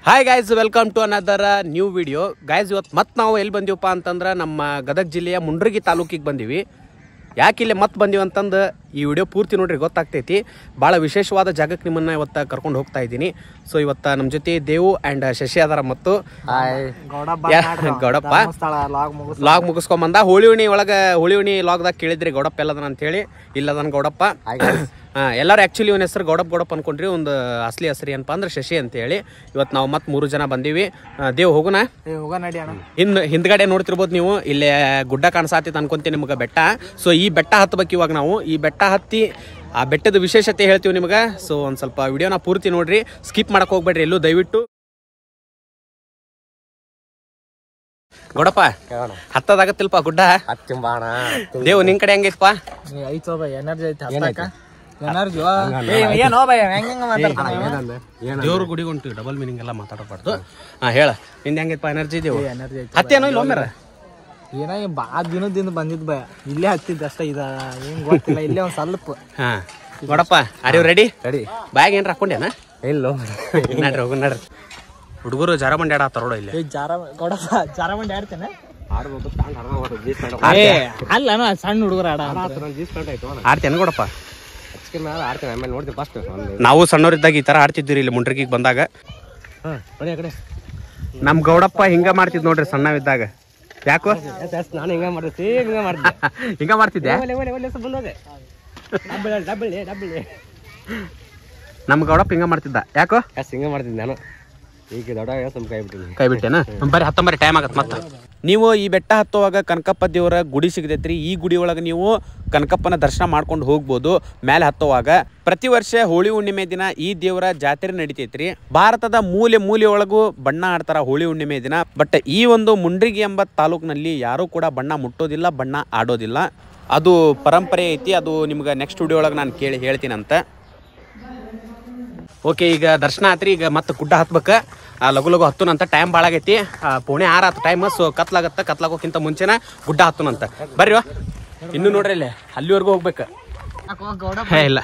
Hi guys welcome to another new video guys ಇವತ್ತು ಮತ್ತೆ ನಾವು ಎಲ್ಲಿ ಬಂದೀವಪ್ಪ ಅಂತಂದ್ರೆ ನಮ್ಮ ಗದಗ ಜಿಲ್ಲೆಯ ಮುಂಡ್ರಗಿ ತಾಲೂಕಿಗೆ ಬಂದೀವಿ ಯಾಕೆ ಇಲ್ಲಿ ಮತ್ತೆ ಬಂದೀವಿ ಅಂತಂದು ಈ ವಿಡಿಯೋ ಪೂರ್ತಿ ನೋಡ್ರಿ ಗೊತ್ತಾಗ್ತೈತಿ ಭಾಳ ವಿಶೇಷವಾದ ಜಾಗಕ್ಕೆ ನಿಮ್ಮನ್ನ ಇವತ್ತು ಕರ್ಕೊಂಡು ಹೋಗ್ತಾ ಇದ್ದೀನಿ ಸೊ ಇವತ್ತು ನಮ್ಮ ಜೊತೆ ದೇವು ಆ್ಯಂಡ್ ಶಶಿ ಅದಾರ ಮತ್ತು ಯಾ- ಗೌಡಪ್ಪ ಲಾಗ್ ಮುಗಿಸ್ಕೊಂಬಂದ ಹೋಳಿ ಹುಣಿ ಒಳಗೆ ಹೋಳಿ ಹುಣಿ ಲಾಗ್ದಾಗ ಕೇಳಿದ್ರಿ ಗೌಡಪ್ಪ ಎಲ್ಲದನ ಅಂತ ಹೇಳಿ ಇಲ್ಲದನ ಗೌಡಪ್ಪ ಹಾ, ಎಲ್ಲರೂ ಆ್ಯಕ್ಚುಲಿ ಇವನ ಹೆಸರು ಗೌಡಪ್ಪ ಗೌಡಪ್ಪ ಅನ್ಕೊಂಡ್ರಿ ಒಂದು ಅಸಲಿ ಹೆಸರು ಏನಪ್ಪ ಅಂದ್ರೆ ಶಶಿ ಅಂತ ಹೇಳಿ ಇವತ್ತು ನಾವು ಮತ್ತೆ ಮೂರು ಜನ ಬಂದೀವಿ ಆ, ದೇವ್ ಹೋಗೋಣ ಹೋಗ ನಡಿ ಅಣ್ಣ ಇನ್ನು ಹಿಂದ್ಗಡೆ ನೋಡ್ತಿರ್ಬೋದು ನೀವು ಇಲ್ಲೇ ಗುಡ್ಡ ಕಾಣಿಸಾತಿತ್ತು ಅನ್ಕೊಂತೀನಿ ನಿಮ್ಗೆ ಬೆಟ್ಟ ಸೊ ಈ ಬೆಟ್ಟ ಹತ್ತಬೇಕು ಇವಾಗ ನಾವು ಈ ಬೆಟ್ಟ ಹತ್ತಿ ಆ ಬೆಟ್ಟದ ವಿಶೇಷತೆ ಹೇಳ್ತೀವಿ ನಿಮ್ಗೆ ಸೊ ಒಂದು ಸ್ವಲ್ಪ ವಿಡಿಯೋನ ಪೂರ್ತಿ ನೋಡ್ರಿ ಸ್ಕಿಪ್ ಮಾಡಕ್ ಹೋಗ್ಬೇಡ್ರಿ ಎಲ್ಲೂ ದಯವಿಟ್ಟು ಗೌಡಪ್ಪ ಹತ್ತದಾಗತ್ತಿಲ್ಪ ಗುಡ್ಡ ಹತ್ತಿಂಬಾಣ ದೇವ್ ನಿನ್ ಕಡೆ ಹೆಂಗೈತಪ್ಪ ಐತೋ ಬೈ ಎನರ್ಜಿ ಐತಿ ಹತ್ತಾಕ ಎನರ್ಜಿ ಏನೋ ಬೈ ಹೆಂಗ ಹೆಂಗ ಮಾತಾಡ್ತಾನೆ ದೇವ್ರ ಗುಡಿಗೆ ಹೊಂಟಿವಿ ಡಬಲ್ ಮೀನಿಂಗ್ ಎಲ್ಲ ಮಾತಾಡಬಾರ್ದು ಹಾ ಹೇಳ ನಿಂದ ಹೆಂಗೈತಪ್ಪ ಎನರ್ಜಿ ದೇವ್ ಎನರ್ಜಿ ಐತಿ ಹತ್ತೇನೋ ಇಲ್ಲ ಒಮ್ಮೆರ ಏನೋ ಬಾ ದಿನದಿಂದ ಬಂದಿದ್ ಬೈ ಇಲ್ಲೇ ಹತ್ತಿದ್ದ ಅಷ್ಟೇ ಇದ ಏನ್ ಗೊತ್ತಿಲ್ಲ ಇಲ್ಲೇ ಒಂದ್ ಸ್ವಲ್ಪ ಹಾ Gowdappa are you ready ready bag ಏನ್ರ ಹಾಕೊಂಡೇನ ಇಲ್ಲೋ ನಡ್ರಿ ಹೋಗು ನಡ್ರಿ ಹುಡುಗರು ಜಾರ ಮಂಡಿ ಆಡತ್ತಾರ ನೋಡ ಇಲ್ಲಿ ಏ ಜಾರ ಕೊಡಪ್ಪ ಜಾರ ಮಂಡಿ ಆಡ್ತೇನೆ ಆಡ್ಬೋದು ತಾಂಡ್ ಆಡ್ಬೋದು ಜೀಸ್ ಪ್ಯಾಂಟ್ ಏ ಅಲ್ಲ ಅಣ್ಣ, ಸಣ್ಣ ಹುಡುಗರ ಆಡ ಜೀಸ್ ಪ್ಯಾಂಟ್ ಆಯ್ತು ಅಣ್ಣ ಆಡ್ತೇನೆ ಗೌಡಪ್ಪ ಹಚ್ಕೆ ಮೇಲೆ ಆಡ್ತೀನಿ ಆಮೇಲೆ ನೋಡ್ತೀನಿ ಫಸ್ಟ್ ಒಂದು ನಾವು ಸಣ್ಣವರಿದ್ದಾಗ ಈ ತರ ಆಡ್ತಿದ್ವಿ ಇಲ್ಲಿ ಮುಂಡ್ರಿಗಿಗೆ ಬಂದಾಗ ಹಾಂ ಬಡಿ ಆ ಕಡೆ ನಮ್ ಗೌಡಪ್ಪ ಹಿಂಗ ಮಾಡ್ತಿದ್ ನೋಡ್ರಿ ಸಣ್ಣವಿದ್ದಾಗ ಯಾಕೋ ಎಸ್ ನಾನು ಹಿಂಗೆ ಮಾಡಿದೆ ಸೇಮ್ ಹಿಂಗೆ ಮಾಡಿದೆ ಹಿಂಗ ಮಾಡ್ತಿದ್ದೆ ಒಲೆ ಒಲೆ ಒಲೆ ಸ್ವಲ್ಪ ಬಂದೋದೆ ಡಬ್ಬಳೆ ಡಬ್ಬಳೆ ಡಬ್ಬಳೆ ನಮ್ ಗೌಡಪ್ಪ ಹಿಂಗ ಮಾಡ್ತಿದ್ದ ಯಾಕೋ ಎಸ್ ಹಿಂಗೆ ಮಾಡ್ತಿದ್ದೆ ನಾನು ಈಗ ದೊಡ್ಡ ಸ್ವಲ್ಪ ಕೈ ಬಿಟ್ಟಿನಿ ಕೈ ಬಿಟ್ಟೇನ ಬರೀ ಹತ್ತೊಂಬರಿ ಟೈಮ್ ಆಗತ್ತೆ ಮತ್ತೆ ನೀವು ಈ ಬೆಟ್ಟ ಹತ್ತುವಾಗ ಕನಕಪ್ಪ ದೇವರ ಗುಡಿ ಸಿಗತೈತ್ರಿ ಈ ಗುಡಿ ಒಳಗೆ ನೀವು ಕನಕಪ್ಪನ ದರ್ಶನ ಮಾಡ್ಕೊಂಡು ಹೋಗ್ಬೋದು ಮೇಲೆ ಹತ್ತುವಾಗ ಪ್ರತಿ ವರ್ಷ ಹೋಳಿ ಹುಣ್ಣಿಮೆ ದಿನ ಈ ದೇವರ ಜಾತ್ರೆ ನಡಿತೈತ್ರಿ ಭಾರತದ ಮೂಲೆ ಮೂಲೆ ಒಳಗೂ ಬಣ್ಣ ಆಡ್ತಾರ ಹೋಳಿ ಹುಣ್ಣಿಮೆ ದಿನ ಬಟ್ ಈ ಒಂದು ಮುಂಡ್ರಿಗಿ ಎಂಬ ತಾಲೂಕಿನಲ್ಲಿ ಯಾರೂ ಕೂಡ ಬಣ್ಣ ಮುಟ್ಟೋದಿಲ್ಲ ಬಣ್ಣ ಆಡೋದಿಲ್ಲ ಅದು ಪರಂಪರೆ ಐತಿ ಅದು ನಿಮ್ಗೆ ನೆಕ್ಸ್ಟ್ ವಿಡಿಯೋ ಒಳಗೆ ನಾನು ಕೇಳಿ ಹೇಳ್ತೀನಂತ ಓಕೆ ಈಗ ದರ್ಶನ ಆತ್ರಿ ಈಗ ಮತ್ತೆ ಗುಡ್ಡ ಹತ್ಬೇಕು ಆ, ಲಘು ಲಘು ಹತ್ತುನಂತ ಟೈಮ್ ಭಾಳ ಆಗೈತಿ ಆ, ಪೌಣೆ ಆರು ಆತು ಟೈಮ್ ಸೊ ಕತ್ಲಾಗತ್ತ ಕತ್ಲಾಗೋಕ್ಕಿಂತ ಮುಂಚೆನ ಗುಡ್ಡ ಹತ್ತುನಂತ ಬರ್ರಿ ವಾ. ಇನ್ನು ನೋಡ್ರಿ ಇಲ್ಲಿ ಅಲ್ಲಿವರೆಗೂ ಹೋಗ್ಬೇಕು ಹೇ ಇಲ್ಲ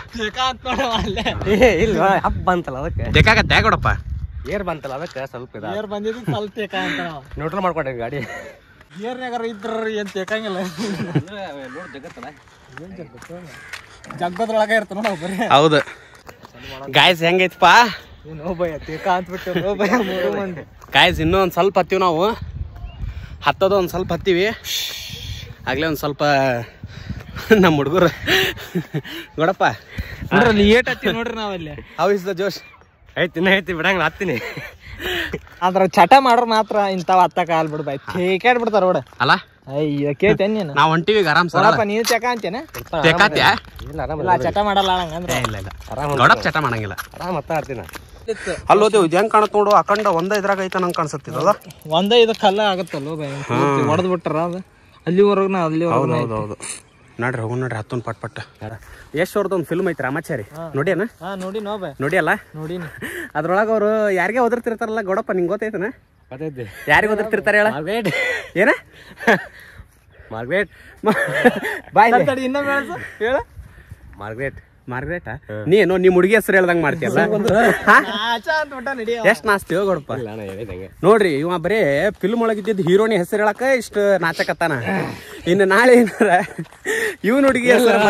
ಏ ಇಲ್ಲ ಹಬ್ಬ ಬಂತಲ್ಲ ಅದಕ್ಕೆ ಬೇಕಾಗತ್ತೆ ಯಾಕೊಡಪ್ಪ ಏರ್ ಬಂತಲ್ಲ ಅದಕ್ಕೆ ಸ್ವಲ್ಪ ಇದ ಏರ್ ಬಂದಿದ್ದು ಸ್ವಲ್ಪ ತೇಕ ಅಂತ ನ್ಯೂಟ್ರಲ್ ಮಾಡ್ಕೊಂಡೆ ಗಾಡಿ ಏರ್ನಾಗಾರ ಇದ್ರ ಏನ್ ತೇಕಂಗಿಲ್ಲ ನೋಡಿ ಜಗತ್ತಲ್ಲ ಜಗ್ಗದ್ರೊಳಗೆ ಇರ್ತ ನೋಡ ಬರೀ ಹೌದು ಗಾಯ್ಸ್ ಹೆಂಗೈತಪ್ಪ ನೋ ಭಯ ತೇಕ ಅಂತ್ಬಿಟ್ಟು ನೋ ಭಯ ಮೂರು ಮಂದಿ ಗಾಯ್ಸ್ ಇನ್ನೂ ಒಂದು ಸ್ವಲ್ಪ ಹತ್ತೀವಿ ನಾವು ಹತ್ತೋದು ಒಂದು ಸ್ವಲ್ಪ ಹತ್ತೀವಿ ಆಗಲೇ ಒಂದು ಸ್ವಲ್ಪ ನಮ್ಮ ಹುಡುಗರು ನೋಡಪ್ಪ ನೋಡ್ರಿ ಅಲ್ಲಿ ಏಟ್ ಹತ್ತಿ ನೋಡ್ರಿ ನಾವಲ್ಲಿ ಹೌ ಇಸ್ ದ ಜೋಶ್ ಐತಿ ಇನ್ನ ಐತಿ ಬಿಡಂಗಿಲ್ಲ ಹತ್ತೀನಿ ಅದ್ರ ಚಟ ಮಾಡ್ರ ಮಾತ್ರ ಇಂತಾವ ಹತ್ತಕ ಹಾಲ್ ಬಿಡ್ ಬಾಯ್ ತೇಕಾಡ್ ಬಿಡ್ತಾರ ನೋಡ ಅಲ್ಲ ಅಯ್ಯ ಕೇಳ್ತೇನ್ ನೀನು ನಾವು ಹೊಂಟಿವಿ ಈಗ ಆರಾಮ್ ಸರ್ ನೋಡಪ್ಪ ನೀನ್ ಚಕ ಅಂತೇನ ಬೇಕಾತ್ಯಾ ಇಲ್ಲ ಆರಾಮ ಇಲ್ಲ ಚಟ ಮಾಡಲ್ಲ ಹಂಗಂದ್ರ ಇಲ್ಲ ಇಲ್ಲ ಆರಾಮ ಗೌಡಪ್ ಚಟ ಮಾಡಂಗಿಲ್ಲ ಆರಾಮ ಹತ್ತ ಆಡ್ತೀನಿ ಅಲ್ಲಿ ಹೋದೆವು ಇದು ಹೆಂಗ್ ಕಾಣತ್ ನೋಡು ಅಖಂಡ ಒಂದ ಇದ್ರಾಗ ಐತ ನಂಗೆ ಕಾಣಿಸುತ್ತಿದ್ದದ ಒಂದೇ ಇದು ಕಲ್ಲ ಆಗತ್ತಲ್ಲೋ ಬೈ ಹೊಡೆದ್ ಬಿಟ್ಟಾರ ಅದು ಅಲ್ಲಿವರೆಗೂ ನಾ ಅಲ್ಲಿವರೆಗೂ ಹೌದು ಹೌದು ನೋಡ್ರಿ ಹೋಗೋಣ ನೋಡ್ರಿ ಹತ್ತೊಂದು ಪಟ್ ಪಟ್ ಯಶ್ ಅವ್ರದ್ದು ಒಂದು ಫಿಲ್ಮ್ ಐತಿ ರಾಮಾಚಾರಿ ನೋಡ್ಯಾನ ಹಾ ನೋಡಿ ನೋ ಬೈ ನೋಡಿ ಅಲ್ಲ ನೋಡಿನಿ ಅದ್ರೊಳಗೆ ಅವರು ಯಾರಿಗೆ ಓದಿರ್ತಿರ್ತಾರಲ್ಲ ಗೌಡಪ್ಪ ನಿಂಗೆ ಗೊತ್ತೈತನ ಗೊತ್ತೈತಿ ಯಾರಿಗೆ ಓದಿರ್ತಿರ್ತಾರೆ ಹೇಳ ಮಾರ್ಗ್ರೇಟ್ ಏನ ಮಾರ್ಗ್ರೇಟ್ ಬಾಯ್ ತಡಿ ಇನ್ನೊಮ್ಮೆ ಹೇಳ್ಸು ಹೇಳ ಮಾರ್ಗ್ರೇಟ್ ಮಾರ್ಗ್ರೇಟ ನೀನು ನಿಮ್ಮ ಹುಡುಗಿ ಹೆಸರು ಹೇಳ್ದಂಗೆ ಮಾಡ್ತೀಯಲ್ಲ ಆಚಾ ಅಂತ ಬಿಟ್ಟ ನಡಿ ಎಷ್ಟು ನಾಸ್ತಿ ಗೌಡಪ್ಪ ಇಲ್ಲ ನಾನು ಹೇಳಿದಂಗೆ ನೋಡ್ರಿ ಇವ ಬರೀ ಫಿಲ್ಮ್ ಒಳಗಿದ್ದಿದ್ದು ಹೀರೋನಿ ಹೆಸರು ಹೇಳಕ ಇಷ್ಟು ನಾಚಕತ್ತಾನ ಇನ್ನು ನಾಳೆ ಏನಾರ ಇವನ್ ಹುಡುಗಿ ಹೆಸರು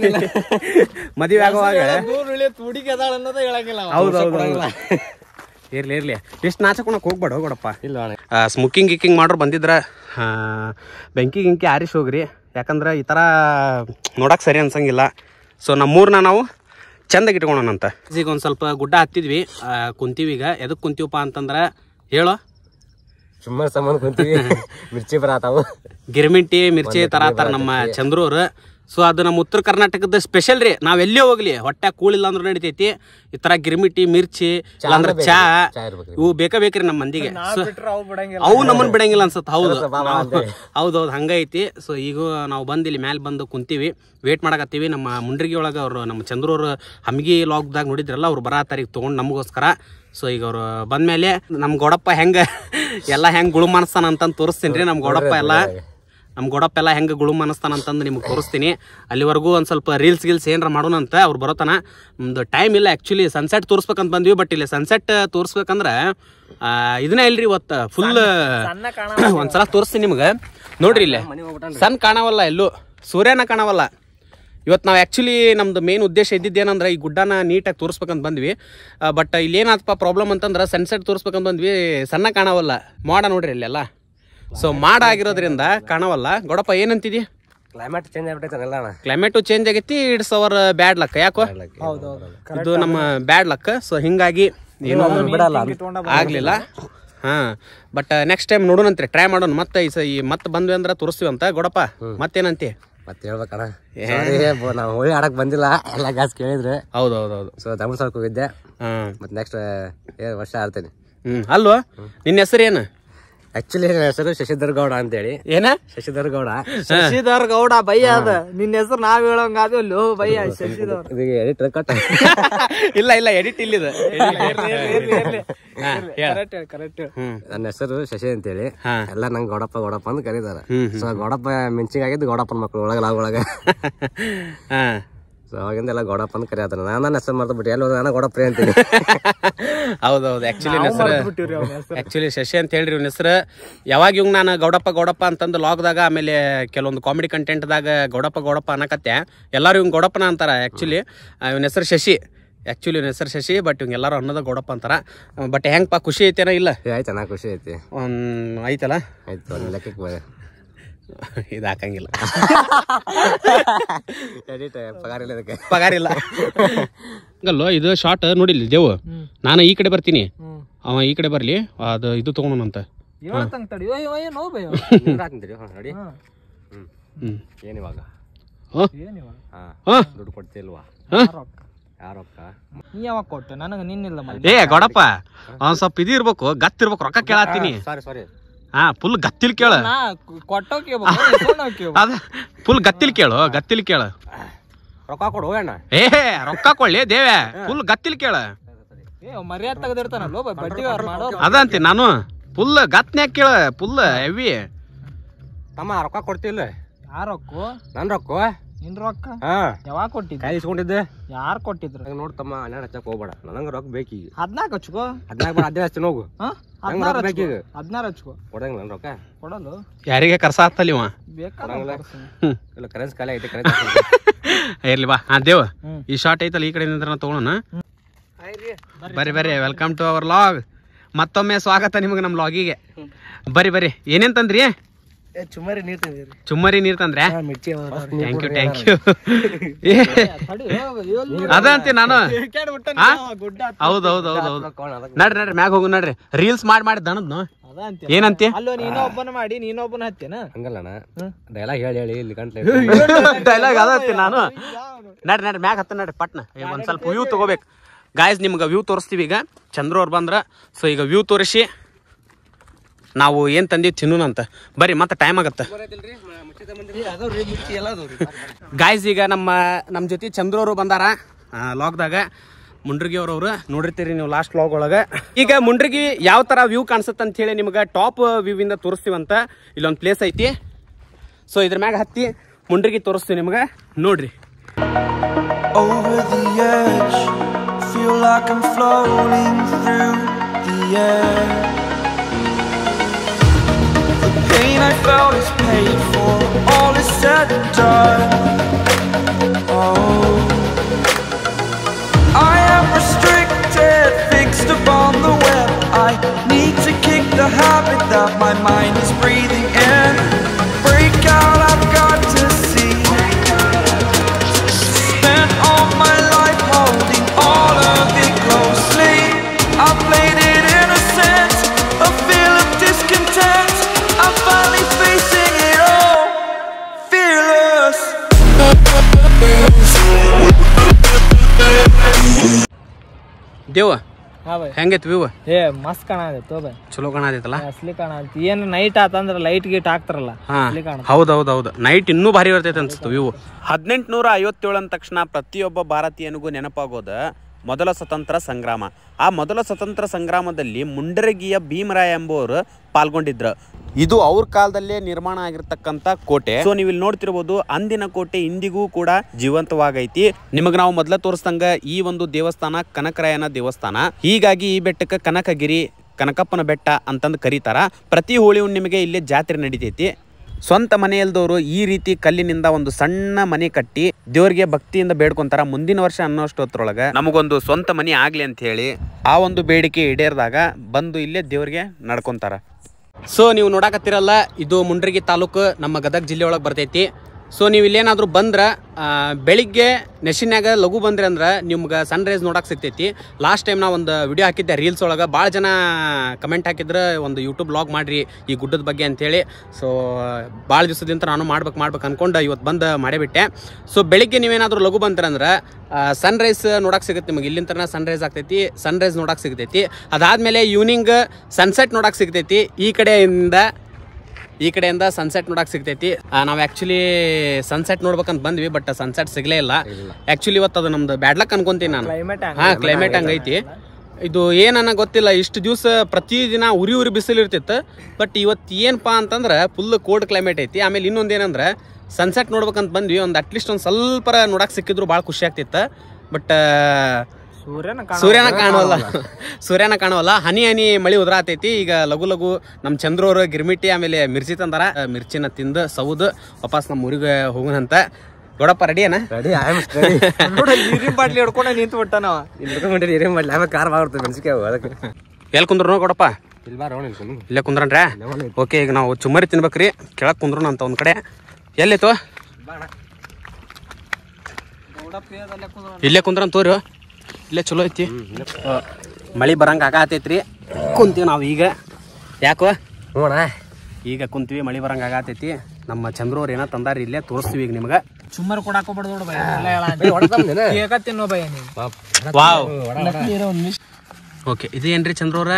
ಮದುವೆ ಆಗುವಾಗ ದೂರ ಇಳಿಯತ್ ಹುಡುಗಿ ಅದಾಳ ಅನ್ನೋದೇ ಹೇಳಂಗಿಲ್ಲ ಅವ. ಹೌದು ಹೌದು ಹೌದು. ಇರ್ಲಿ ಇರ್ಲಿ ಇಷ್ಟು ನಾಚಕೊಳಕ್ ಹೋಗ್ಬೇಡ ಹೋಗಡಪ್ಪ ಇಲ್ಲ ಅಣ್ಣ ಸ್ಮೋಕಿಂಗ್ ಗಿಕ್ಕಿಂಗ್ ಮಾಡೋರು ಬಂದಿದ್ರ ಆ, ಬೆಂಕಿ ಗಿಂಕಿ ಆರಿಸಿ ಹೋಗ್ರಿ ಯಾಕಂದ್ರೆ ಈ ಥರ ನೋಡಕ್ ಸರಿ ಅನ್ಸಂಗಿಲ್ಲ ಸೊ ನಮ್ಮೂರ್ನ ನಾವು ಚಂದಾಗಿ ಇಟ್ಕೊಳೋಣಂತ ಈಗ ಒಂದು ಸ್ವಲ್ಪ ಗುಡ್ಡ ಹತ್ತಿದ್ವಿ ಆ, ಕುಂತೀವಿ ಈಗ ಎದಕ್ಕೆ ಕುಂತೀವಪ್ಪ ಅಂತಂದ್ರೆ ಹೇಳೋ ಸುಮ್ಮನೆ ಸಂಬಂಧ ಕುಂತೀವಿ ಮಿರ್ಚಿ ಬರತಾವು ಗಿರ್ಮಿಂಟಿ ಮಿರ್ಚಿ ತರಾತಾರ ನಮ್ಮ ಚಂದ್ರೂರು ಸೊ ಅದು ನಮ್ಮ ಉತ್ತರ ಕರ್ನಾಟಕದ ಸ್ಪೆಷಲ್ ರೀ ನಾವ್ ಎಲ್ಲೇ ಹೋಗ್ಲಿ ಹೊಟ್ಟೆ ಕೂಳಿಲ್ಲ ಅಂದ್ರೂ ನಡಿತೈತಿ ಈ ತರ ಗಿರ್ಮಿಟಿ ಮಿರ್ಚಿ ಇಲ್ಲಾಂದ್ರೆ ಚಾ ಚಾ ಇರ್ಬೇಕ್ರಿ ಇವು ಬೇಕಾ ಬೇಕ್ರಿ ನಮ್ಮ ಮಂದಿಗೆ So, ಬಿಟ್ರೆ ಅವು ಬಿಡಂಗಿಲ್ಲ ಅವು ನಮ್ಮನ್ನ ಬಿಡಂಗಿಲ್ಲ ಅನ್ಸತ್ ಹೌದು ಬಾ, ಬಾ ನಾವು- ಹೌದೌದು ಹಂಗೈತಿ ಸೊ ಈಗ ನಾವು ಬಂದು ಇಲ್ಲಿ ಮ್ಯಾಲೆ ಬಂದು ಕುಂತೀವಿ ವೇಟ್ ಮಾಡಕತ್ತೀವಿ ನಮ್ಮ ಮುಂಡ್ರಿಗಿ ಒಳಗೆ ಅವರು ನಮ್ಮ ಚಂದ್ರವ್ರು ಹಮ್ಗಿ ಲಾಗ್ದಾಗ ನೋಡಿದ್ರಲ್ಲ ಅವ್ರು ಬರತ್ತಾರಿಗೆ ತೊಗೊಂಡು ನಮಗೋಸ್ಕರ ಸೊ ಈಗ ಅವ್ರು ಬಂದ್ಮೇಲೆ ನಮ್ಮ ಗೌಡಪ್ಪ ಹೆಂಗ ಎಲ್ಲ ಹೆಂಗ್ ಗುಳು ಮಾಡಿಸ್ತಾನ ಅಂತ ತೋರಿಸ್ತೀನಿ ರೀ ನಮ್ಮ ಗೌಡಪ್ಪ ಎಲ್ಲ ನಮ್ಮ ಗೋಡಪ್ಪೆಲ್ಲ ಹೆಂಗೆ ಗುಳುಮ್ ಅನ್ನಿಸ್ತಾನ ಅಂತಂದು ನಿಮ್ಗೆ ತೋರಿಸ್ತೀನಿ ಅಲ್ಲಿವರೆಗೂ ಒಂದು ಸ್ವಲ್ಪ ರೀಲ್ಸ್ ಗೀಲ್ಸ್ ಏನಾರ ಮಾಡೋಣ ಅಂತ ಅವ್ರು ಬರೋತನ ನಮ್ದು ಟೈಮ್ ಇಲ್ಲ ಆ್ಯಕ್ಚುಲಿ ಸನ್ಸೆಟ್ ತೋರಿಸ್ಬೇಕಂತ ಬಂದ್ವಿ ಬಟ್ ಇಲ್ಲಿ ಸನ್ಸೆಟ್ ತೋರಿಸ್ಬೇಕಂದ್ರೆ ಆ, ಇದನ್ನೇ ಇಲ್ರಿ ಇವತ್ತು ಫುಲ್ ಸಣ್ಣ ಕಾಣ ಒಂದ್ಸಲ ತೋರಿಸ್ತೀನಿ ನಿಮ್ಗೆ ನೋಡ್ರಿ ಇಲ್ಲೇ ಸಣ್ಣ ಕಾಣವಲ್ಲ ಎಲ್ಲೂ ಸೂರ್ಯನ ಕಾಣವಲ್ಲ ಇವತ್ತು ನಾವು ಆ್ಯಕ್ಚುಲಿ ನಮ್ದು ಮೇನ್ ಉದ್ದೇಶ ಇದ್ದಿದ್ದೇನಂದ್ರೆ ಈ ಗುಡ್ಡನ ನೀಟಾಗಿ ತೋರಿಸ್ಬೇಕಂತ ಬಂದ್ವಿ ಬಟ್ ಇಲ್ಲೇನಾತಪ್ಪ ಪ್ರಾಬ್ಲಮ್ ಅಂತಂದ್ರೆ ಸನ್ಸೆಟ್ ತೋರಿಸ್ಬೇಕಂತ ಬಂದ್ವಿ ಸಣ್ಣ ಕಾಣವಲ್ಲ ಮಾಡ ನೋಡ್ರಿ ಇಲ್ಲೆಲ್ಲ ಸೊ ಮಾಡ ಆಗಿರೋದ್ರಿಂದ ಕಾಣವಲ್ಲ ಗೌಡಪ್ಪ ಏನಂತಿದಿ ಕ್ಲೈಮೇಟ್ ಚೇಂಜ್ ಆಗ್ಬಿಟ್ಟೈತೆ ಎಲ್ಲ ಅಣ್ಣ ಕ್ಲೈಮೇಟು ಚೇಂಜ್ ಆಗೈತಿ ಇಟ್ಸ್ ಅವರ್ ಬ್ಯಾಡ್ ಲಕ್ ಯಾಕೋ ಹೌದೌದು ಇದು ನಮ್ಮ ಬ್ಯಾಡ್ ಲಕ್ ಸೊ ಹಿಂಗಾಗಿ ಏನೋ ಬಿಡಲ್ಲ ಆಗ್ಲಿಲ್ಲ ಹಾ ಬಟ್ ನೆಕ್ಸ್ಟ್ ಟೈಮ್ ನೋಡೋಣಂತ್ರಿ ಟ್ರೈ ಮಾಡೋಣ ಮತ್ತೆ ಈ ಸ ಈ ಮತ್ತೆ ಬಂದ್ವಿ ಅಂದ್ರೆ ತೋರಿಸ್ತೀವಿ ಅಂತ ಗೌಡಪ್ಪ ಮತ್ತೇನಂತಿ ಮತ್ತೆ ಹೇಳ್ಬೇಕಣ್ಣ Sorry, ಬ- ನಾವು ಹೋಳಿ ಆಡಕ್ ಬಂದಿಲ್ಲ ಎಲ್ಲ ಗ್ಯಾಸ್ ಕೇಳಿದ್ರೆ ಹೌದು ಹೌದು ಹೌದು ಸೊ ಧರ್ಮಸ್ಥಳಕ್ಕೆ ಹೋಗಿದ್ದೆ ಹಾಂ ಮತ್ತೆ ನೆಕ್ಸ್ಟ್ ಏ ವರ್ಷ ಆಡ್ತೇನೆ ಹ್ಞೂ ಅಲ್ವಾ ನಿನ್ನ ಹೆಸರು ಏನು ಆಕ್ಚುಲಿ ನನ್ನ ಹೆಸರು ಶಶಿಧರ್ ಗೌಡ ಅಂತೇಳಿ ಏನ ಶಶಿಧರ್ ಗೌಡ ಶಶಿಧರ್ ಗೌಡ ಬಯ್ಯ ಅದ ನಿನ್ನ ಹೆಸರು ನಾವ್ ಹೇಳೋಂಗ ಅದು ಬಯ್ಯ ಶಶಿಧರ್ ಇದಕ್ಕೆ ಎಡಿಟರ್ ಕಟ್ ಇಲ್ಲ ಇಲ್ಲ ಎಡಿಟ್ ಇಲ್ಲಿದೆ ಕರೆಕ್ಟ್ ಹೇಳಿ ಕರೆಕ್ಟ್ ಹೇಳಿ ಹ್ಮ್ ನನ್ನ ಹೆಸರು ಶಶಿ ಅಂತೇಳಿ ಹಾ. ಎಲ್ಲ ನಂಗೆ ಗೌಡಪ್ಪ ಗೌಡಪ್ಪ ಅಂತ ಕರೀತಾರೆ ಹ್ಮ್, ಸೊ ಗೌಡಪ್ಪ ಮಿಂಚಿಂಗ್ ಆಗಿದ್ದು ಗೌಡಪ್ಪನ ಮಕ್ಕಳು ಒಳಗೆ ಲಾಗ್ ಒಳಗೆ ಹಾ ಸೊ ಅವಾಗಿಂದ ಎಲ್ಲ ಗೌಡಪ್ಪ ಅಂತ ಕರೀತಾರೆ ನಾನು ನನ್ನ ಹೆಸರು ಮರ್ತು ಬಿಟ್ಟು ಎಲ್ಲಿ ಹೋದ ನಾನು ಗೌಡಪ್ಪ ಅಂತೀನಿ ಹೌದೌದು ಆಕ್ಚುಲಿ ಹೆಸರು ಬಿಟ್ಟಿವ್ರಿ ಅವ್ನ ಹೆಸರು ಆಕ್ಚುಲಿ ಶಶಿ ಅಂತ ಹೇಳ್ರಿ ಇವ್ನ ಹೆಸರು ಯಾವಾಗ ಇವ್ ನಾನು ಗೌಡಪ್ಪ ಗೌಡಪ್ಪ ಅಂತಂದು ಲಾಗ್ದಾಗ ಆಮೇಲೆ ಕೆಲವೊಂದು ಕಾಮಿಡಿ ಕಂಟೆಂಟ್ದಾಗ ಗೌಡಪ್ಪ ಗೌಡಪ್ಪ ಅನ್ನಕತ್ತೆ ಎಲ್ಲರೂ ಇವ್ನ ಗೌಡಪ್ಪನ ಅಂತಾರ ಆ್ಯಕ್ಚುಲಿ ಇವನ ಹೆಸರು ಶಶಿ ಆ್ಯಕ್ಚುಲಿ ಇವನ ಹೆಸರು ಶಶಿ ಬಟ್ ಇವ್ನ ಎಲ್ಲರೂ ಅನ್ನೋದ ಗೌಡಪ್ಪ ಅಂತಾರ ಬಟ್ ಹೆಂಗಪ್ಪ ಖುಷಿ ಐತೇನೋ ಇಲ್ಲ ಏ, ಆಯ್ತು ಚೆನ್ನಾಗಿ ಖುಷಿ ಐತಿ ಒಂದು ಐತಲ್ಲ ಆಯ್ತು ಒಂದು ಲೆಕ್ಕಕ್ಕೆ ಬ- ಇದು ಹಾಕಂಗಿಲ್ಲ ಎಡಿಟ್ ಪಗಾರ ಇಲ್ಲ ಇದಕ್ಕೆ ಪಗಾರ ಇಲ್ಲ ಹಂಗಲ್ಲೋ ಇದು ಶಾರ್ಟ್ ನೋಡಿಲ್ಲ ದೇವು ನಾನು ಈ ಕಡೆ ಬರ್ತೀನಿ ಹ್ಮ್ ಅವ ಈ ಕಡೆ ಬರ್ಲಿ ಅದು ಇದು ತಗೊಳೋಣಂತ ಹೇಳ್ತಂಗ ತಡಿ ಅಯ್ಯೋ ಅಯ್ಯೋ ನೋ ಬಯ್ಯ ನೀರು ಹಾಕ್ತಿರಿ ಹಾಂ ರೆಡಿ ಹ್ಮ್ ಹ್ಞೂ ಹ್ಮ್ ಏನಿವಾಗ ಹ? ಏನಿವ ಹಾಂ ಹ? ದುಡ್ಡು ಕೊಡ್ತಿಲ್ವಾ ಹ? ರೊಕ್ಕ ಯಾರೊಕ್ಕ ನೀ ಯಾವಾಗ ಕೊಟ್ಟೆ ನನಗೆ ನಿನ್ನಿಲ್ಲ ಮಲ್ಲಿ ಏ ಗೌಡಪ್ಪ ಅವ್ನ್ ಸ್ವಲ್ಪ ಇದು ಇರ್ಬೇಕು ಗತ್ ಇರ್ಬೇಕು ರೊಕ್ಕ ಕೇಳತ್ತೀನಿ ಸಾರಿ ಸಾರಿ ಹಾ ಫುಲ್ ಗತ್ತಿಲ್ ಕೇಳ ನಾ ಕೊಟ್ಟೋಕೆ ಅದ ಫುಲ್ ಗತ್ತಿಲ್ ಕೇಳು ಗತ್ತಿಲ್ ಕೇಳ ರೊಕ್ಕ ಕೊಡು ಹೋಗೋಣ ಏ ರೊಕ್ಕ ಕೊಳ್ಳಿ ದೇವೆ ಫುಲ್ ಗತ್ತಿಲ್ ಕೇಳ ಏ ಮರ್ಯಾದೆ ತೆಗೆದಿರ್ತಾನಲ್ಲೋ ಬಡ್ಡಿ ವ್ಯವಹಾರ ಮಾಡೋರು ಅದಂತಿ ನಾನು ಫುಲ್ ಗತ್ನ್ಯಾಗ ಕೇಳ ಫುಲ್ ಹೆವಿ ತಮ್ಮ ರೊಕ್ಕ ಕೊಡ್ತಿಲ್ಲ ಯಾರೊಕ್ಕು ನನ್ನ ರೊಕ್ಕ ನಿನ್ ರೊಕ್ಕ ಹಾ ಯಾವಾಗ ಕೊಟ್ಟಿದ್ದ ಕೈ ಇಸ್ಕೊಂಡಿದ್ದೆ ಯಾರು ಕೊಟ್ಟಿದ್ರು ನಂಗೆ ನೋಡ್ ತಮ್ಮ ಹನ್ನೆರಡು ಹಚ್ಚಕ್ ಹೋಗ್ಬೇಡ ನನಗೆ ರೊಕ್ಕ ಬೇಕೀಗ ಹದ್ನಾಲ್ಕು ಹಚ್ಕೋ ಹದಿನಾಲ್ಕು ಬೇಡ ಹದಿನೈದು ಹಚ್ಚಿ ಹೋಗು ಹಾ ಹೆಂಗ್ ಹದಿನಾರು ರೊಕ್ಕ ಹಚ್ಕೋ ಬೇಕೀಗ? ಹದಿನಾರು ಹಚ್ಕೋ ಕೊಡಂಗಿಲ್ಲ ನನ್ನ ರೊಕ್ಕ ಕೊಡಲು ಯಾರಿಗೆ ಕರ್ಸ ಹತ್ತಲ್ಲ ಇವ ಬೇಕಾದ್ರೆ ಹ್ಮ್ ಇಲ್ಲ ಕರೆನ್ಸ್ ಖಾಲಿ ಐತೆ ಕರೆನ್ಸ್ ಇರ್ಲಿ ಬಾ ಹಾ ದೇವ್ ಹ್ಮ್. ಈ ಶಾರ್ಟ್ ಐತಲ್ಲ ಈ ಕಡೆ ನಿಂತ್ರ ತಗೊಳೋಣ ಬರ್ರಿ ಬರ್ರಿ ವೆಲ್ಕಮ್ ಟು ಅವರ್ ಲಾಗ್ ಮತ್ತೊಮ್ಮೆ ಸ್ವಾಗತ ನಿಮಗೆ ನಮ್ಮ ಲಾಗಿಗೆ ಬರ್ರಿ ಬರ್ರಿ ಏನೇನ್ ತಂದ್ರಿ ಚುಮ್ಮರಿ ನೀರ್ ತಂದಿರಿ ಚುಮ್ಮರಿ ನೀರ್ ತಂದ್ರೆ ಮಿರ್ಚಿ ಥ್ಯಾಂಕ್ ಯು ಥ್ಯಾಂಕ್ ಯು ಅದಂತಿ ನಾನು ಆ? ಹೌದ್ ಹೌದ್ ಹೌದ್ ಹೌದ್ ನಡ್ರಿ ನಡ್ರಿ ಮ್ಯಾಗ ಹೋಗು ನಡ್ರಿ ರೀಲ್ಸ್ ಮಾಡಿ ಮಾಡಿ ದಣದ್ನು ಅದಂತೆ ಏನಂತಿ ಅಲ್ಲೋ ನೀನೋ ಒಬ್ಬನ ಮಾಡಿ ನೀನೋ ಒಬ್ಬನ ಹತ್ತೇನ ಹಂಗಲ್ಲಣ್ಣ ಡೈಲಾಗ್ ಹೇಳಿ ಹೇಳಿ ಇಲ್ಲಿ ಗಂಟ್ಲೆ ಡೈಲಾಗ್ ಅದತ್ತಿ ನಾನು ನಡ್ರಿ ನಡ್ರಿ ಮ್ಯಾಗ ಹತ್ತ ನಡ್ರಿ ಪಟ್ನ ಏ, ಒಂದ್ ಸ್ವಲ್ಪ ವ್ಯೂ ತಗೋಬೇಕು ಗಾಯ್ಸ್ ನಿಮ್ಗೆ ವ್ಯೂ ತೋರಿಸ್ತೀವಿ ಈಗ ಚಂದ್ರ ಅವ್ರು ಬಂದ್ರ ಸೊ ಈಗ ವ್ಯೂ ತೋರಿಸಿ ನಾವು ಏನ್ ತಂದೀವಿ ತಿನ್ನೋಣ ಅಂತ ಬರ್ರಿ ಮತ್ತೆ ಟೈಮ್ ಆಗತ್ತ ಗಾಯ್ಸ್ ಈಗ ನಮ್ಮ ನಮ್ಮ ಜೊತೆ ಚಂದ್ರ ಅವರು ಬಂದಾರ ಲಾಗ್ದಾಗ ಮುಂಡ್ರಿಗಿ ಅವ್ರವ್ರು ನೋಡಿರ್ತೀರಿ ನೀವು ಲಾಸ್ಟ್ ಲಾಗ್ ಒಳಗೆ ಈಗ ಮುಂಡ್ರಿಗಿ ಯಾವ ತರ ವ್ಯೂ ಕಾಣಿಸುತ್ತೆ ಅಂತ ಹೇಳಿ ನಿಮ್ಗೆ ಟಾಪ್ ವ್ಯೂ ಇಂದ ತೋರಿಸ್ತೀವಂತ ಇಲ್ಲೊಂದು ಪ್ಲೇಸ್ ಐತಿ ಸೊ ಇದ್ರ ಮ್ಯಾಗ ಹತ್ತಿ ಮುಂಡ್ರಿಗಿ ತೋರಿಸ್ತೀವಿ ನಿಮ್ಗೆ ನೋಡ್ರಿ over the edge. Feel like I'm floating through the air. The pain I felt is paid for, all is said and done. Oh, I am restricted, fixed upon the web. I need to kick the habit that my mind is breathing in. Break out, I've got to see. Spent all my life holding all of it closely. I played it innocent, a feel of discontent. I'm finally facing it all, fearless. ದೇವ ಹಾ by ಹೆಂಗೈತಿ view ಏ ಮಸ್ತ್ ಕಾಣತ್ತೆ by ಚಲೋ ಕಾಣತೈತಲ್ಲ ಅಸ್ಲಿ ಕಾಣತ್ತೆ ಏನು night ಆತಂದ್ರ ಲೈಟ್ ಗೀಟ್ ಹಾಕ್ತಾರಲ್ಲ ಹಾ ಅಸ್ಲಿ ಕಾಣ ಹೌದು ಹೌದು ಹೌದು ನೈಟ್ ಇನ್ನೂ ಭಾರಿ ಬರ್ತೈತೆ ಅನ್ಸುತ್ತೆ ವ್ಯೂ ಹದಿನೆಂಟುನೂರ ಐವತ್ತೇಳು ಅಂದ ತಕ್ಷಣ ಪ್ರತಿಯೊಬ್ಬ ಭಾರತೀಯನಿಗೂ ನೆನಪಾಗೋದು ಮೊದಲ ಸ್ವತಂತ್ರ ಸಂಗ್ರಾಮ ಆ ಮೊದಲ ಸ್ವತಂತ್ರ ಸಂಗ್ರಾಮದಲ್ಲಿ ಮುಂಡರಗಿಯ ಭೀಮರಾಯ ಎಂಬುವರು ಪಾಲ್ಗೊಂಡಿದ್ರು ಇದು ಅವ್ರ ಕಾಲದಲ್ಲೇ ನಿರ್ಮಾಣ ಆಗಿರ್ತಕ್ಕಂಥ ಕೋಟೆ ಸೊ ನೀವು ಇಲ್ಲಿ ನೋಡ್ತಿರ್ಬೋದು ಅಂದಿನ ಕೋಟೆ ಇಂದಿಗೂ ಕೂಡ ಜೀವಂತವಾಗೈತಿ ನಿಮಗೆ ನಾವು ಮೊದಲ ತೋರಿಸ್ದಂಗ ಈ ಒಂದು ದೇವಸ್ಥಾನ ಕನಕರಾಯನ ದೇವಸ್ಥಾನ ಹೀಗಾಗಿ ಈ ಬೆಟ್ಟಕ್ಕೆ ಕನಕಗಿರಿ ಕನಕಪ್ಪನ ಬೆಟ್ಟ ಅಂತಂದು ಕರೀತಾರ ಪ್ರತಿ ಹೋಳಿ ಹುಣ್ಣಿಮೆಗೆ ಇಲ್ಲೇ ಜಾತ್ರೆ ನಡಿತೈತಿ ಸ್ವಂತ ಮನೆಯಲ್ದವರು ಈ ರೀತಿ ಕಲ್ಲಿನಿಂದ ಒಂದು ಸಣ್ಣ ಮನೆ ಕಟ್ಟಿ ದೇವ್ರಿಗೆ ಭಕ್ತಿಯಿಂದ ಬೇಡ್ಕೊಂತಾರ ಮುಂದಿನ ವರ್ಷ ಅನ್ನೋಷ್ಟೊತ್ತರೊಳಗೆ ನಮಗೊಂದು ಸ್ವಂತ ಮನೆ ಆಗ್ಲಿ ಅಂತ ಹೇಳಿ ಆ ಒಂದು ಬೇಡಿಕೆ ಈಡೇರಿದಾಗ ಬಂದು ಇಲ್ಲೇ ದೇವ್ರಿಗೆ ನಡ್ಕೊಂತಾರ ಸೊ ನೀವು ನೋಡಾಕತ್ತಿರಲ್ಲ ಇದು ಮುಂಡ್ರಿಗಿ ತಾಲೂಕು ನಮ್ಮ ಗದಗ ಜಿಲ್ಲೆ ಒಳಗೆ ಬರ್ತೈತಿ ಸೊ ನೀವು ಇಲ್ಲೇನಾದ್ರೂ ಬಂದ್ರೆ ಆ, ಬೆಳಿಗ್ಗೆ ನೆಶಿನ್ಯಾಗ ಲಘು ಬಂದ್ರಿ ಅಂದ್ರೆ ನಿಮ್ಗೆ ಸನ್ ರೈಸ್ ನೋಡಕ್ಕೆ ಸಿಗ್ತೈತಿ ಲಾಸ್ಟ್ ಟೈಮ್ ನಾ ಒಂದು ವಿಡಿಯೋ ಹಾಕಿದ್ದೆ ರೀಲ್ಸ್ ಒಳಗೆ ಭಾಳ ಜನ ಕಮೆಂಟ್ ಹಾಕಿದ್ರೆ ಒಂದು ಯೂಟ್ಯೂಬ್ ಬ್ಲಾಗ್ ಮಾಡ್ರಿ ಈ ಗುಡ್ಡದ ಬಗ್ಗೆ ಅಂತೇಳಿ ಸೊ ಭಾಳ ದಿವಸದಿಂದ ನಾನು ಮಾಡ್ಬೇಕು ಮಾಡ್ಬೇಕು ಅನ್ಕೊಂಡು ಇವತ್ತು ಬಂದು ಮಾಡೇಬಿಟ್ಟೆ ಸೊ ಬೆಳಿಗ್ಗೆ ನೀವೇನಾದ್ರೂ ಲಘು ಬಂದ್ರಂದ್ರೆ ಸನ್ ರೈಸ್ ನೋಡಕ್ಕೆ ಸಿಗುತ್ತೆ ನಿಮಗೆ ಇಲ್ಲಿಂದ ತನಕ ಸನ್ ರೈಸ್ ಆಗ್ತೈತಿ ಸನ್ ರೈಸ್ ನೋಡಕ್ಕೆ ಸಿಗ್ತೈತಿ ಅದಾದಮೇಲೆ ಈವ್ನಿಂಗ್ ಸನ್ಸೆಟ್ ನೋಡಕ್ಕೆ ಸಿಗ್ತೈತಿ ಈ ಕಡೆಯಿಂದ ಈ ಕಡೆಯಿಂದ ಸನ್ಸೆಟ್ ನೋಡಕ್ ಸಿಗ್ತೈತಿ ನಾವು ಆ್ಯಕ್ಚುಲಿ ಸನ್ಸೆಟ್ ನೋಡ್ಬೇಕಂತ ಬಂದ್ವಿ ಬಟ್ ಸನ್ಸೆಟ್ ಸಿಗ್ಲೇ ಇಲ್ಲ ಆ್ಯಕ್ಚುಲಿ ಇವತ್ತು ಅದು ನಮ್ದು ಬ್ಯಾಡ್ಲಕ್ ಅನ್ಕೊಂತೀನಿ ನಾನು Climate ಹಾ ಕ್ಲೈಮೇಟ್ ಹಂಗೈತಿ ಇದು ಏನನ್ನ ಗೊತ್ತಿಲ್ಲ ಇಷ್ಟು ದಿವಸ ಪ್ರತಿದಿನ ಉರಿ ಉರಿ ಬಿಸಿಲು ಇರ್ತಿತ್ತು ಬಟ್ ಇವತ್ತು ಏನಪ್ಪಾ ಅಂತಂದ್ರೆ ಫುಲ್ ಕೋಲ್ಡ್ ಕ್ಲೈಮೇಟ್ ಐತಿ ಆಮೇಲೆ ಇನ್ನೊಂದು ಏನಂದ್ರೆ ಸನ್ಸೆಟ್ ನೋಡ್ಬೇಕಂತ ಬಂದ್ವಿ ಒಂದು ಅಟ್ಲೀಸ್ಟ್ ಒಂದು ಸ್ವಲ್ಪರ ನೋಡಕ್ ಸಿಕ್ಕಿದ್ರು ಭಾಳ ಖುಷಿ ಆಗ್ತಿತ್ತು ಬಟ್ ಸೂರ್ಯನ ಸೂರ್ಯನ ಕಾಣುವಲ್ಲ ಸೂರ್ಯನ ಕಾಣುವಲ್ಲ ಹನಿ ಹನಿ ಮಳಿ ಉದ್ರಾತೈತಿ ಈಗ ಲಘು ಲಘು ನಮ್ಮ ಚಂದ್ರವ್ರು ಗಿರ್ಮಿಟಿ ಆಮೇಲೆ ಮಿರ್ಚಿ ತಂದಾರ ಆ ಮಿರ್ಚಿನ ತಿಂದು ಸೌದು ವಾಪಸ್ ನಮ್ಮ ಊರಿಗೆ ಹೋಗೋಣಂತ ದೊಡ್ಡಪ್ಪ ರೆಡಿ ಏನ ರೆಡಿ ಐ ಆಮ್ ರೆಡಿ ನೋಡ ನೀರಿನ ಬಾಟ್ಲಿ ಹಿಡ್ಕೊಂಡೆ ನಿಂತು ಬಿಟ್ಟ ನಾವ ಇಲ್ಲಿ ಹಿಡ್ಕೊಂಡ್ಬಿಟ್ಟಿರಿ ಏನೇನು ಮಾಡಲಿ ಆಮೇಲೆ ಕಾರ್ ಬಾಗುತ್ತೆ ಮೆಣಸಿಕಾವು ಅದಕ್ಕೆ ಎಲ್ಲಿ ಕುಂದ್ರು ಕೊಡಪ್ಪ ಇಲ್ಲಿ ಬಾರ ನೋಡಿ ಇಲ್ಲಿ ಇಲ್ಲೇ ಕುಂದ್ರನ್ರ ಓಕೆ ಈಗ ನಾವು ಚುಮ್ಮರಿ ತಿನ್ಬೇಕ್ರಿ ಕೆಳಗೆ ಕುಂದ್ರು ಅಂತ ಒಂದ್ ಕಡೆ ಎಲ್ಲಿತ್ತು ಇಲ್ಲೇ ಕುಂದ್ರನ್ ತೋರಿ ಇಲ್ಲೇ ಚಲೋ ಐತಿ ಆ, ಮಳಿ ಬರಂಗ ಆಗತೈತ್ರಿ ಕುಂತೀವಿ ನಾವು ಈಗ ಯಾಕೋ ನೋಡ ಈಗ ಕುಂತೀವಿ ಮಳಿ ಬರಂಗ ಆಗತೈತಿ ನಮ್ಮ ಚಂದ್ರವ್ರು ಏನ ತಂದಾರಿ ಇಲ್ಲೇ ತೋರಿಸ್ತೀವಿ ಈಗ ನಿಮ್ಗೆ ಸುಮ್ಮನೆ ಕೊಡಾಕ ಹೋಗ್ಬಾರ್ದು ನೋಡು ಭಯ ಕೇಕ ತಿನ್ನೋ ಭಯ ನೀನು ವಾವ್ ಓಕೆ ಇದು ಏನ್ರಿ ಚಂದ್ರವ್ರ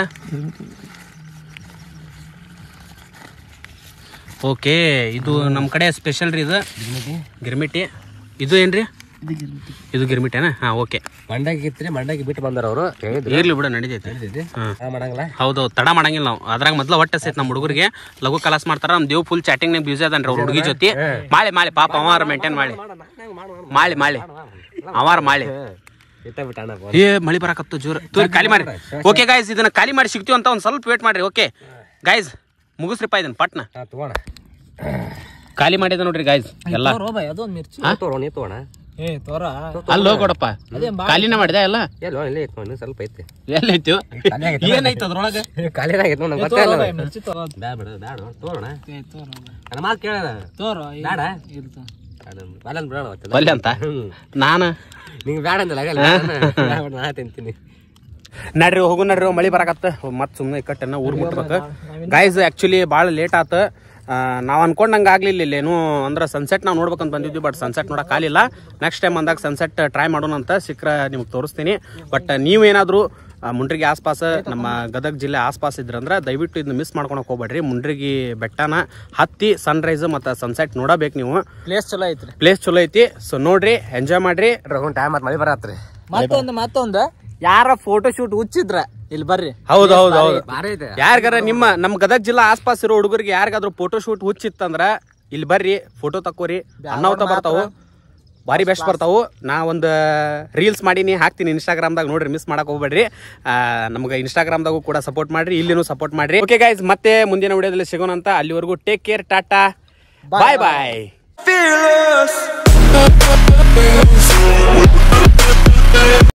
ಓಕೆ ಇದು ನಮ್ಮ ಕಡೆ ಸ್ಪೆಷಲ್ ರೀ ಇದು ಗಿರ್ಮಿಟಿ ಇದು ಏನ್ರಿ ಇದು ಗಿರ್ಮಿಟೇನ ಹಾ ಓಕೆ ಮಂಡಾಗಿ ಇತ್ರಿ ಮಂಡಾಗಿ ಬಿಟ್ಟು ಬಂದಾರ ಅವರು ಹೇಳಿದ್ರು ಇರ್ಲಿ ಬಿಡ ನಡೀತೈತಿ ಹಾ ಹಾ ಮಾಡಂಗಿಲ್ಲ ಹೌದು ತಡ ಮಾಡಂಗಿಲ್ಲ ನಾವು ಅದ್ರಾಗ ಮೊದ್ಲ ಹೊಟ್ಟೆ ಸೇತ್ ನಮ್ಮ ಹುಡುಗರಿಗೆ ಲಘು ಕಲಾಸ್ ಮಾಡ್ತಾರ ನಮ್ ದೇವ್ ಫುಲ್ ಚಾಟಿಂಗ್ ನಾಗ ಬ್ಯೂಸಿ ಅದನ್ರಿ ಅವ್ರ ಹುಡುಗಿ ಜೊತೆ ಮಾಳಿ ಮಾಳಿ ಪಾಪ ಅವಾರ ಮೇಂಟೈನ್ ಮಾಡಿ ಮಾಳಿ ಮಾಳಿ ಅವಾರ ಮಾಳಿ ಇಟ್ಟ ಬಿಟ್ಟ ಅಣ್ಣ phone. ಏ ಮಳಿ ಬರಾಕತ್ತು ಜೋರ್ ತೋರಿ ಖಾಲಿ ಮಾಡಿ ಓಕೆ ಗಾಯ್ಸ್ ಇದನ್ನ ಖಾಲಿ ಮಾಡಿ ಸಿಗ್ತೀವಿ ಅಂತ ಒಂದ್ ಸ್ವಲ್ಪ ವೇಟ್ ಮಾಡ್ರಿ ಓಕೆ ಗಾಯ್ಸ್ ಮುಗಿಸ್ರಿಪ್ಪ ಇದನ್ನ ಪಟ್ನ ಹಾ ತಗೋಣ ಖಾಲಿ ಮಾಡಿದ ನೋಡ್ರಿ ಗಾಯ್ಸ್ ಎಲ್ಲ ತೋರೋ ಭಯ ಅದೊಂದು ಮಿರ್ಚಿ ತೋಣ ನೀ ತಗೋಣ ಏ ತೋರ ಅಲ್ಲಿ ಹೋಗ್ಕೊಡಪ್ಪ ಖಾಲಿನ ಮಾಡಿದೆ ಎಲ್ಲ ಎಲ್ಲೋ ಇಲ್ಲೇ ಐತ್ ನೋಡಿ ಸ್ವಲ್ಪ ಐತಿ ಎಲ್ಲೈತು ಏನೈತೆ ಅದ್ರೊಳಗೆ ಖಾಲಿನಾಗೈತೆ ನೋಡಿ ನಂಗೆ ಗೊತ್ತಾಗಲ್ಲ ಭಯ ಮಿರ್ಚಿ ತೋರೋ ಬ್ಯಾಡ ಬಿಡು ಬ್ಯಾಡ ತೋಣ ಏ ತೋರೋ ನನ್ನ ಮಾತು ಕೇಳದ ತೋರೋ ಬೇಡ? ಇರ್ತ ಬಾಲನ್ ಬಿಡೋಣ ಅವತ್ತು ಬಲ್ಲೆ ಅಂತ ನಾನು ನಿಂಗೆ ಬ್ಯಾಡ ಅಂದಲ್ಲ ಆಗಲ್ಲ ನಾನು ನಾ ತಿಂತೀನಿ ನಡ್ರಿ ಹೋಗು ನಡ್ರಿ ಮಳಿ ಬರಾಕತ್ತ ಮತ್ ಸುಮ್ಮನೆ ಕಟ್ಟೆನ ಊರ್ ಮುಟ್ಬೇಕು ಗಾಯ್ಸ್ ಆಕ್ಚುಲಿ ಭಾಳ ಲೇಟ್ ಆತ ನಾವು ಅನ್ಕೊಂಡಂಗೆ ಆಗ್ಲಿಲ್ಲ ಇಲ್ಲೇನು ಅಂದ್ರೆ ಸನ್ಸೆಟ್ ನಾವು ನೋಡ್ಬೇಕಂತ ಬಂದಿದ್ವಿ ಬಟ್ ಸನ್ಸೆಟ್ ನೋಡಕ್ ಆಗಿಲ್ಲ ನೆಕ್ಸ್ಟ್ ಟೈಮ್ ಬಂದಾಗ ಸನ್ಸೆಟ್ ಟ್ರೈ ಮಾಡೋಣ ಅಂತ ಸಿಕ್ಕ್ರ ನಿಮ್ಗೆ ತೋರಿಸ್ತೀನಿ ಬಟ್ ನೀವೇನಾದರೂ ಮುಂಡ್ರಿಗಿ ಆಸ್ಪಾಸ್ ನಮ್ಮ ಗದಗ ಜಿಲ್ಲೆ ಆಸ್ಪಾಸ್ ಇದ್ರಂದ್ರೆ ದಯವಿಟ್ಟು ಇದನ್ನ ಮಿಸ್ ಮಾಡ್ಕೊಳಕ್ ಹೋಗ್ಬೇಡ್ರಿ ಮುಂಡ್ರಿಗಿ ಬೆಟ್ಟನ ಹತ್ತಿ ಸನ್ರೈಸ್ ಮತ್ತು ಸನ್ಸೆಟ್ ನೋಡಬೇಕು ನೀವು ಪ್ಲೇಸ್ ಚಲೋ ಐತ್ರಿ ಪ್ಲೇಸ್ ಚಲೋ ಐತಿ ಸೊ ನೋಡ್ರಿ ಎಂಜಾಯ್ ಮಾಡ್ರಿ ರಘುನ್ ಟೈಮ್ ಆತ್ ಮಳಿ ಬರತ್ರಿ ಮತ್ತೊಂದು ಮತ್ತೊಂದು ಯಾರ ಫೋಟೋ ಶೂಟ್ ಹುಚ್ಚಿದ್ರ ಇಲ್ಲಿ ಬರ್ರಿ ಹೌದು ಹೌದು ಹೌದು ಬಾರಿ ಐತೆ ಯಾರಿಗಾರ ನಿಮ್ಮ ನಮ್ಮ ಗದಗ ಜಿಲ್ಲಾ ಆಸ್ಪಾಸ್ ಇರೋ ಹುಡುಗರಿಗೆ ಯಾರಿಗಾದ್ರೂ ಫೋಟೋ ಶೂಟ್ ಹುಚ್ಚಿತ್ತಂದ್ರ ಇಲ್ಲಿ ಬರ್ರಿ ಫೋಟೋ ತಕ್ಕೋರಿ ಅನ್ನಾವತ ಬರ್ತಾವು ಭಾರಿ ಬೆಸ್ಟ್ ಬರ್ತಾವು ನಾ ಒಂದು ರೀಲ್ಸ್ ಮಾಡೀನಿ ಹಾಕ್ತೀನಿ ಇನ್ಸ್ಟಾಗ್ರಾಮ್ದಾಗ ನೋಡ್ರಿ ಮಿಸ್ ಮಾಡಕ್ ಹೋಗ್ಬೇಡ್ರಿ ಆ, ನಮ್ಗೆ ಇನ್ಸ್ಟಾಗ್ರಾಮ್ದಾಗೂ ಕೂಡ ಸಪೋರ್ಟ್ ಮಾಡ್ರಿ ಇಲ್ಲಿನೂ ಸಪೋರ್ಟ್ ಮಾಡ್ರಿ ಓಕೆ ಗೈಸ್ ಮತ್ತೆ ಮುಂದಿನ ವಿಡಿಯೋದಲ್ಲಿ ಸಿಗೋಣ ಅಂತ ಅಲ್ಲಿವರೆಗೂ take care tata bye bye fearless.